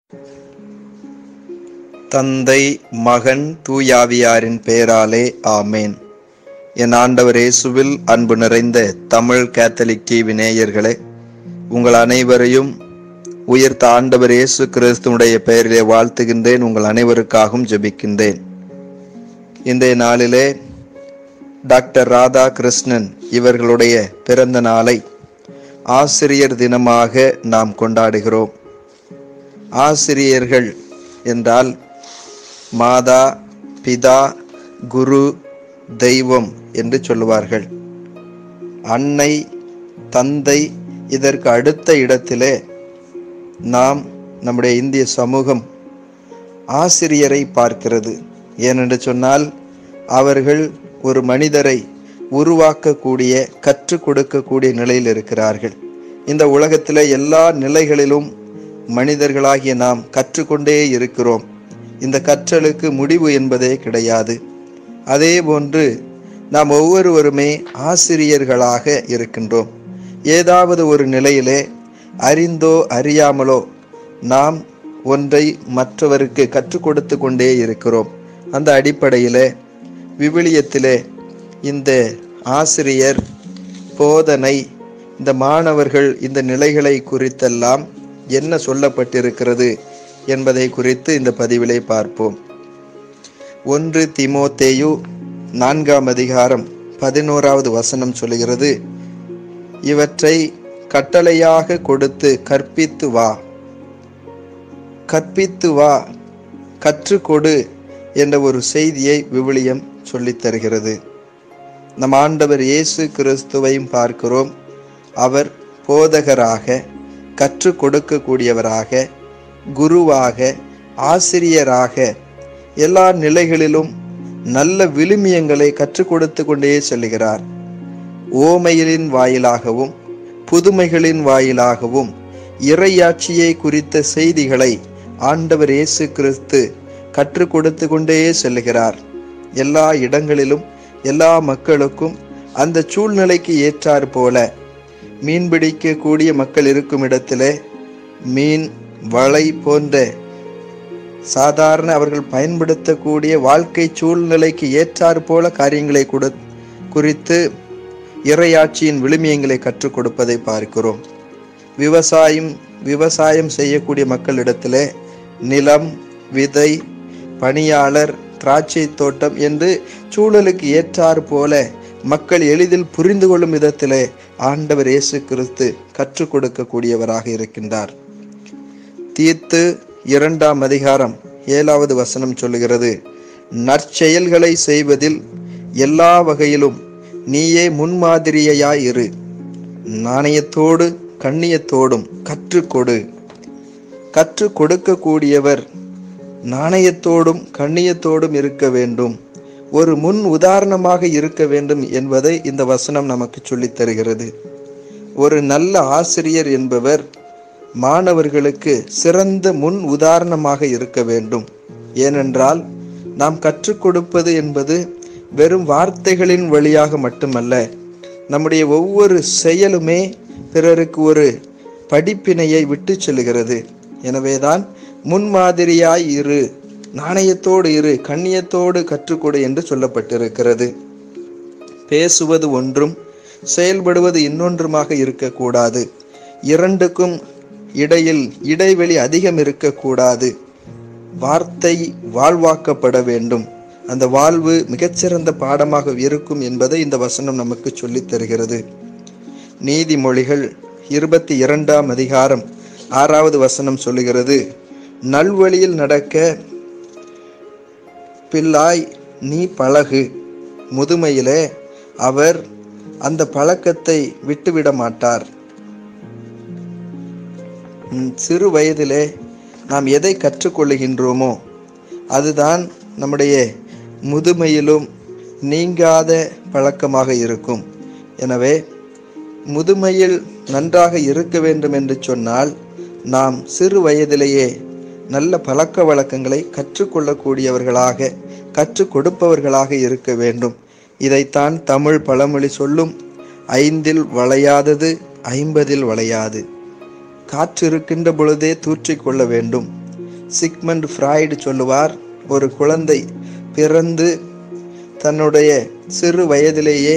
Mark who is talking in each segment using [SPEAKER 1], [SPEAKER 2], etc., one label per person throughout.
[SPEAKER 1] தந்தை மகன் தூயாவியாரின் பெயராலே ஆமேன் என் ஆண்டவர் இயேசுவில் அன்பு நிறைந்த தமிழ் கேத்தலிக் டிவி நேயர்களே உங்கள் அனைவரையும் உயர்த்த ஆண்டவர் இயேசு கிறிஸ்துவுடைய பெயரிலே வாழ்த்துகின்றேன் உங்கள் அனைவருக்காகவும் ஜெபிக்கின்றேன் இன்றைய நாளிலே டாக்டர் ராதாகிருஷ்ணன் இவர்களுடைய பிறந்த நாளை ஆசிரியர் தினமாக நாம் கொண்டாடுகிறோம் ஆசிரியர்கள் என்றால் மாதா பிதா குரு தெய்வம் என்று சொல்லுவார்கள் அன்னை தந்தை இதற்கு அடுத்த இடத்திலே நாம் நம்முடைய இந்திய சமூகம் ஆசிரியரை பார்க்கிறது ஏனென்று சொன்னால் அவர்கள் ஒரு மனிதரை உருவாக்கக்கூடிய கற்றுக் கொடுக்கக்கூடிய நிலையில் இருக்கிறார்கள் இந்த உலகத்தில் எல்லா நிலைகளிலும் மனிதர்களாகிய நாம் கற்றுக்கொண்டே இருக்கிறோம் இந்த கற்றலுக்கு முடிவு என்பதே கிடையாது அதே போன்று நாம் ஒவ்வொருவருமே ஆசிரியர்களாக இருக்கின்றோம் ஏதாவது ஒரு நிலையிலே அறிந்தோ அறியாமலோ நாம் ஒன்றை மற்றவருக்கு கற்றுக் கொடுத்து கொண்டே இருக்கிறோம் அந்த அடிப்படையிலே விவிலியத்திலே இந்த ஆசிரியர் போதனை இந்த மாணவர்கள் இந்த நிலைகளை குறித்தெல்லாம் என்ன சொல்லப்பட்டிருக்கிறது என்பதை குறித்து இந்த பதிவிலே பார்ப்போம் ஒன்று திமோத்தேயு நான்காம் அதிகாரம் பதினோராவது வசனம் சொல்கிறது இவற்றை கட்டளையாக கொடுத்து கற்பித்து வா கற்பித்து வா கற்றுக்கொடு என்ற ஒரு செய்தியை விவிலியம் சொல்லித் தருகிறது நம் ஆண்டவர் இயேசு கிறிஸ்துவையும் பார்க்கிறோம் அவர் போதகராக கற்றுக் கொடுக்கக்கூடியவராக குருவாக ஆசிரியராக எல்லா நிலைகளிலும் நல்ல விழுமியங்களை கற்றுக் கொடுத்து கொண்டே செல்கிறார் ஓமைகளின் வாயிலாகவும் புதுமைகளின் வாயிலாகவும் இறையாட்சியை குறித்த செய்திகளை ஆண்டவர் இயேசு கிறிஸ்து கற்றுக் கொடுத்து கொண்டே செல்கிறார் எல்லா இடங்களிலும் எல்லா மக்களுக்கும் அந்த சூழ்நிலைக்கு ஏற்றார் போல மீன்பிடிக்கக்கூடிய மக்கள் இருக்கும் இடத்திலே மீன் வலை போன்ற சாதாரண அவர்கள் பயன்படுத்தக்கூடிய வாழ்க்கை சூழ்நிலைக்கு ஏற்றார் போல காரியங்களை கொடு குறித்து இறையாட்சியின் விழுமியங்களை கற்றுக் கொடுப்பதை பார்க்கிறோம் விவசாயம் விவசாயம் செய்யக்கூடிய மக்களிடத்திலே நிலம் விதை பணியாளர் திராட்சை தோட்டம் என்று சூழலுக்கு ஏற்றாறு போல மக்கள் எளிதில் புரிந்து கொள்ளும் விதத்திலே ஆண்டவர் இயேசு கிறிஸ்து கற்றுக் கொடுக்கக்கூடியவராக இருக்கின்றார் தீர்த்து இரண்டாம் அதிகாரம் ஏழாவது வசனம் சொல்லுகிறது நற்செயல்களை செய்வதில் எல்லா வகையிலும் நீயே முன்மாதிரியாய் இரு நாணயத்தோடு கண்ணியத்தோடும் கற்றுக்கொடு கற்றுக் கொடுக்கக்கூடியவர் நாணயத்தோடும் கண்ணியத்தோடும் இருக்க வேண்டும் ஒரு முன் உதாரணமாக இருக்க வேண்டும் என்பதை இந்த வசனம் நமக்கு சொல்லித் தருகிறது ஒரு நல்ல ஆசிரியர் என்பவர் மாணவர்களுக்கு சிறந்த முன் உதாரணமாக இருக்க வேண்டும் ஏனென்றால் நாம் கற்றுக் கொடுப்பது என்பது வெறும் வார்த்தைகளின் வழியாக மட்டுமல்ல நம்முடைய ஒவ்வொரு செயலுமே பிறருக்கு ஒரு படிப்பினையை விட்டு செல்கிறது எனவேதான் முன்மாதிரியாய் இரு நாணயத்தோடு இரு கண்ணியத்தோடு கற்றுக்கொடு என்று சொல்லப்பட்டிருக்கிறது பேசுவது ஒன்றும் செயல்படுவது இன்னொன்றுமாக இருக்கக்கூடாது இரண்டுக்கும் இடையில் இடைவெளி அதிகம் இருக்கக்கூடாது வார்த்தை வாழ்வாக்கப்பட வேண்டும் அந்த வாழ்வு மிகச்சிறந்த பாடமாக இருக்கும் என்பதை இந்த வசனம் நமக்கு சொல்லித் தருகிறது நீதிமொழிகள் இருபத்தி இரண்டாம் அதிகாரம் ஆறாவது வசனம் சொல்லுகிறது நல்வழியில் நடக்க பிள்ளாய் நீ பழகு முதுமையிலே அவர் அந்த பழக்கத்தை விட்டுவிட மாட்டார் சிறு வயதிலே நாம் எதை கற்றுக்கொள்ளுகின்றோமோ அதுதான் நம்முடைய முதுமையிலும் நீங்காத பழக்கமாக இருக்கும் எனவே முதுமையில் நன்றாக இருக்க வேண்டும் என்று சொன்னால் நாம் சிறு வயதிலேயே நல்ல பழக்க வழக்கங்களை கற்றுக்கொள்ளக்கூடியவர்களாக கற்றுக் கொடுப்பவர்களாக இருக்க வேண்டும் இதைத்தான் தமிழ் பழமொழி சொல்லும் ஐந்தில் வளையாதது ஐம்பதில் வளையாது காற்று இருக்கின்ற பொழுதே தூற்றிக்கொள்ள வேண்டும் சிக்மண்ட் ஃப்ராய்டு சொல்லுவார் ஒரு குழந்தை பிறந்து தன்னுடைய சிறு வயதிலேயே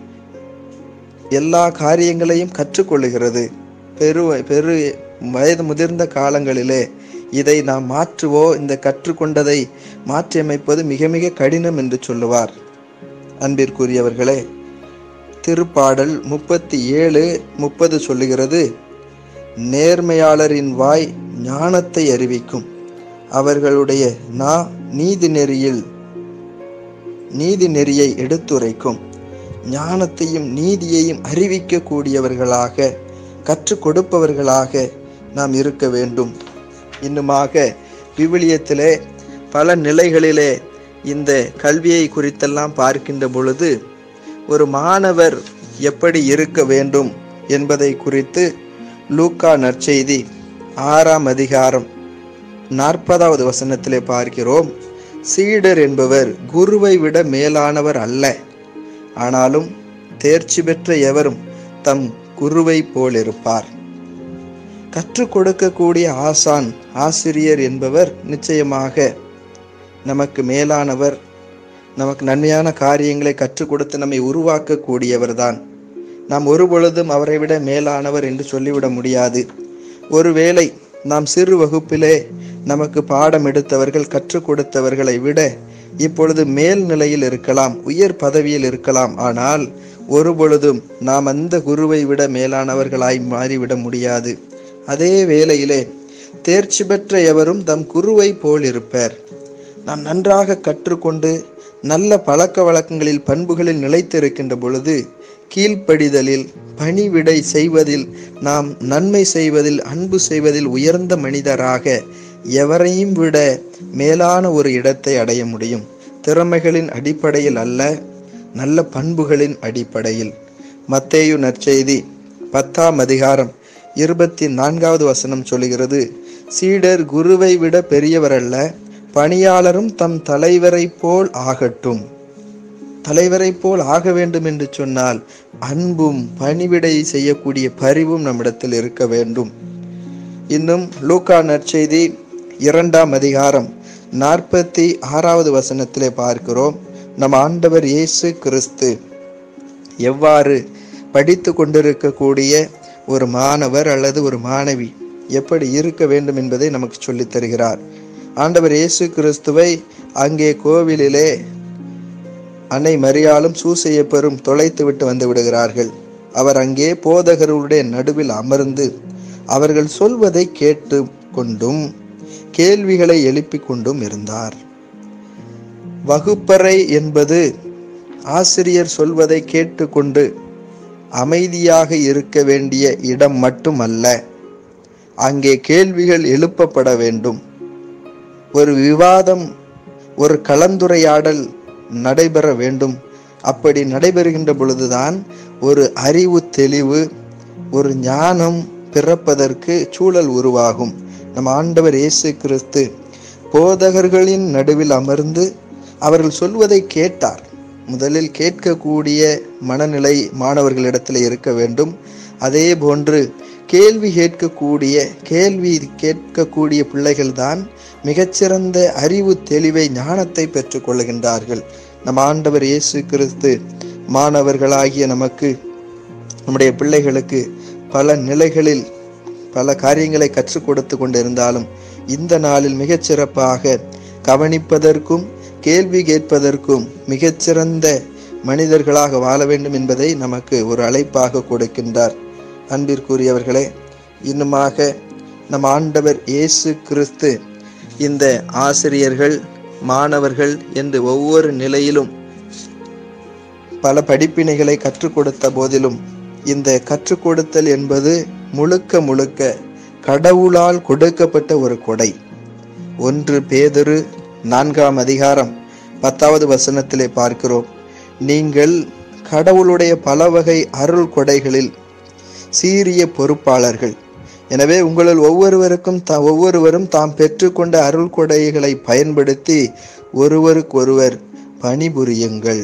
[SPEAKER 1] எல்லா காரியங்களையும் கற்றுக்கொள்ளுகிறது பெரு பெரு வயது முதிர்ந்த காலங்களிலே இதை நாம் மாற்றுவோ இந்த கற்றுக்கொண்டதை மாற்றியமைப்பது மிக மிக கடினம் என்று சொல்லுவார் அன்பிற்குரியவர்களே திருப்பாடல் முப்பத்தி ஏழு முப்பது சொல்லுகிறது நேர்மையாளரின் வாய் ஞானத்தை அறிவிக்கும் அவர்களுடைய நா நீதி நெறியில் நீதி நெறியை எடுத்துரைக்கும் ஞானத்தையும் நீதியையும் அறிவிக்க கூடியவர்களாக கற்றுக் கொடுப்பவர்களாக நாம் இருக்க வேண்டும் இன்னுமாக விவிலியத்திலே பல நிலைகளிலே இந்த கல்வியை குறித்தெல்லாம் பார்க்கின்ற பொழுது ஒரு மாணவர் எப்படி இருக்க வேண்டும் என்பதை குறித்து லூக்கா நற்செய்தி ஆறாம் அதிகாரம் நாற்பதாவது வசனத்திலே பார்க்கிறோம் சீடர் என்பவர் குருவை விட மேலானவர் அல்ல ஆனாலும் தேர்ச்சி பெற்ற எவரும் தம் குருவை போல் இருப்பார் கற்றுக் கொடுக்கக்கூடிய ஆசான் ஆசிரியர் என்பவர் நிச்சயமாக நமக்கு மேலானவர் நமக்கு நன்மையான காரியங்களை கற்றுக் கொடுத்து நம்மை உருவாக்கக்கூடியவர்தான் நாம் ஒருபொழுதும் அவரை விட மேலானவர் என்று சொல்லிவிட முடியாது ஒருவேளை நாம் சிறு வகுப்பிலே நமக்கு பாடம் எடுத்தவர்கள் கற்றுக் கொடுத்தவர்களை விட இப்பொழுது மேல் நிலையில் இருக்கலாம் உயர் பதவியில் இருக்கலாம் ஆனால் ஒருபொழுதும் நாம் அந்த குருவை விட மேலானவர்களாய் மாறிவிட முடியாது அதே வேளையிலே தேர்ச்சி பெற்ற எவரும் தம் குருவை போல் இருப்பர் நாம் நன்றாக கற்றுக்கொண்டு நல்ல பழக்க வழக்கங்களில் பண்புகளில் நிலைத்திருக்கின்ற பொழுது கீழ்ப்படிதலில் பணிவிடை செய்வதில் நாம் நன்மை செய்வதில் அன்பு செய்வதில் உயர்ந்த மனிதராக எவரையும் விட மேலான ஒரு இடத்தை அடைய முடியும் திறமைகளின் அடிப்படையில் அல்ல நல்ல பண்புகளின் அடிப்படையில் மத்தேயு நற்செய்தி பத்தாம் அதிகாரம் இருபத்தி நான்காவது வசனம் சொல்லுகிறது சீடர் குருவை விட பெரியவர் அல்ல பணியாளரும் தம் தலைவரை போல் ஆகட்டும் தலைவரை போல் ஆக வேண்டும் என்று சொன்னால் அன்பும் பணிவிடை செய்யக்கூடிய பரிவும் நம்மிடத்தில் இருக்க வேண்டும் இன்னும் லூக்கா நற்செய்தி இரண்டாம் அதிகாரம் நாற்பத்தி ஆறாவது வசனத்திலே பார்க்கிறோம் நம் ஆண்டவர் இயேசு கிறிஸ்து எவ்வாறு படித்து கொண்டிருக்கக்கூடிய ஒரு மாணவர் அல்லது ஒரு மாணவி எப்படி இருக்க வேண்டும் என்பதை நமக்கு சொல்லித் தருகிறார் ஆண்டவர் இயேசு கிறிஸ்துவை அங்கே கோவிலிலே அன்னை மரியாளும் சூசையப்பரும் தொலைத்து விட்டு வந்து விடுகிறார்கள் அவர் அங்கே போதகருடைய நடுவில் அமர்ந்து அவர்கள் சொல்வதை கேட்டு கொண்டும் கேள்விகளை எழுப்பிக் கொண்டும் இருந்தார் வகுப்பறை என்பது ஆசிரியர் சொல்வதை கேட்டுக்கொண்டு அமைதியாக இருக்க வேண்டிய இடம் மட்டுமல்ல அங்கே கேள்விகள் எழுப்பப்பட வேண்டும் ஒரு விவாதம் ஒரு கலந்துரையாடல் நடைபெற வேண்டும் அப்படி நடைபெறுகின்ற பொழுதுதான் ஒரு அறிவு தெளிவு ஒரு ஞானம் பிறப்பதற்கு சூழல் உருவாகும் நம் ஆண்டவர் இயேசு கிறிஸ்து போதகர்களின் நடுவில் அமர்ந்து அவர்கள் சொல்வதை கேட்டார் முதலில் கேட்கக்கூடிய மனநிலை மாணவர்களிடத்தில் இருக்க வேண்டும் அதே போன்று கேள்வி கேட்கக்கூடிய கேள்வி கேட்கக்கூடிய பிள்ளைகள்தான் மிகச்சிறந்த அறிவு தெளிவை ஞானத்தை பெற்றுக்கொள்கின்றார்கள் நம் ஆண்டவர் இயேசு கிறிஸ்து மாணவர்களாகிய நமக்கு நம்முடைய பிள்ளைகளுக்கு பல நிலைகளில் பல காரியங்களை கற்றுக் கொடுத்து கொண்டிருந்தாலும் இந்த நாளில் மிகச்சிறப்பாக கவனிப்பதற்கும் கேள்வி கேட்பதற்கும் மிகச்சிறந்த மனிதர்களாக வாழ வேண்டும் என்பதை நமக்கு ஒரு அழைப்பாக கொடுக்கின்றார் அன்பிற்குரியவர்களே இன்னுமாக நம் ஆண்டவர் இயேசு கிறிஸ்து இந்த ஆசிரியர்கள் மாணவர்கள் என்று ஒவ்வொரு நிலையிலும் பல படிப்பினைகளை கற்றுக் கொடுத்த போதிலும் இந்த கற்றுக் கொடுத்தல் என்பது முழுக்க முழுக்க கடவுளால் கொடுக்கப்பட்ட ஒரு கொடை ஒன்று பேதுரு நான்காம் அதிகாரம் பத்தாவது வசனத்திலே பார்க்கிறோம் நீங்கள் கடவுளுடைய பல வகை அருள் கொடைகளில் சீரிய பொறுப்பாளர்கள் எனவே உங்களில் ஒவ்வொருவருக்கும் த ஒவ்வொருவரும் தாம் பெற்றுக்கொண்ட அருள் கொடைகளை பயன்படுத்தி ஒருவருக்கொருவர் பணிபுரியுங்கள்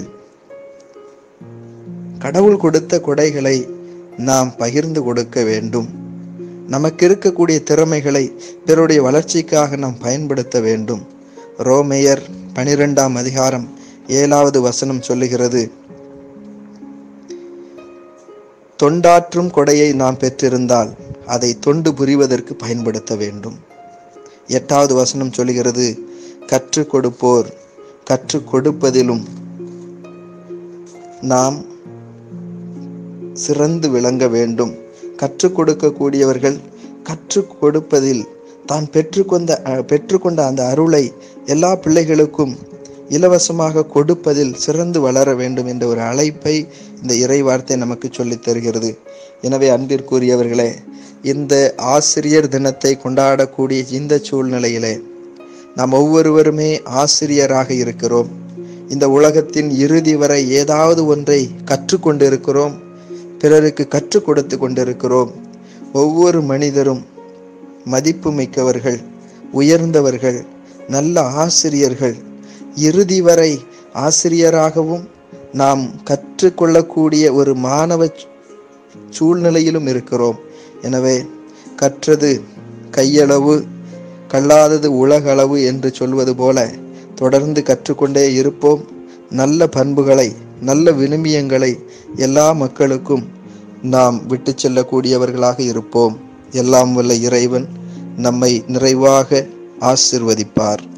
[SPEAKER 1] கடவுள் கொடுத்த கொடைகளை நாம் பகிர்ந்து கொடுக்க வேண்டும் நமக்கு இருக்கக்கூடிய திறமைகளை பிறருடைய வளர்ச்சிக்காக நாம் பயன்படுத்த வேண்டும் ரோமேயர் பனிரெண்டாம் அதிகாரம் ஏழாவது வசனம் சொல்லுகிறது தொண்டாற்றும் கொடையை நாம் பெற்றிருந்தால் அதை தொண்டு புரிவதற்கு பயன்படுத்த வேண்டும் எட்டாவது வசனம் சொல்லுகிறது கற்றுக் கொடுப்போர் கற்றுக் கொடுப்பதிலும் நாம் சிறந்து விளங்க வேண்டும் கற்றுக் கொடுக்கக்கூடியவர்கள் கற்றுக் கொடுப்பதில் தான் பெற்றுக்கொண்ட அஹ், பெற்றுக்கொண்ட அந்த அருளை எல்லா பிள்ளைகளுக்கும் இலவசமாக கொடுப்பதில் சிறந்து வளர வேண்டும் என்ற ஒரு அழைப்பை இந்த இறை வார்த்தை நமக்கு சொல்லித் தருகிறது எனவே அன்பிற்குரியவர்களே இந்த ஆசிரியர் தினத்தை கொண்டாடக்கூடிய இந்த சூழ்நிலையிலே நாம் ஒவ்வொருவருமே ஆசிரியராக இருக்கிறோம் இந்த உலகத்தின் இறுதி வரை ஏதாவது ஒன்றை கற்றுக்கொண்டிருக்கிறோம் பிறருக்கு கற்றுக் கொடுத்து கொண்டிருக்கிறோம் ஒவ்வொரு மனிதரும் மதிப்பு மிக்கவர்கள் உயர்ந்தவர்கள் நல்ல ஆசிரியர்கள் இறுதி வரை ஆசிரியராகவும் நாம் கற்றுக்கொள்ளக்கூடிய ஒரு மாணவ சூழ்நிலையிலும் இருக்கிறோம் எனவே கற்றது கையளவு கல்லாதது உலகளவு என்று சொல்வது போல தொடர்ந்து கற்றுக்கொண்டே இருப்போம் நல்ல பண்புகளை நல்ல விழுமியங்களை எல்லா மக்களுக்கும் நாம் விட்டு செல்லக்கூடியவர்களாக இருப்போம் எல்லாம் வல்ல இறைவன் நம்மை நிறைவாக ஆசிர்வதிப்பார்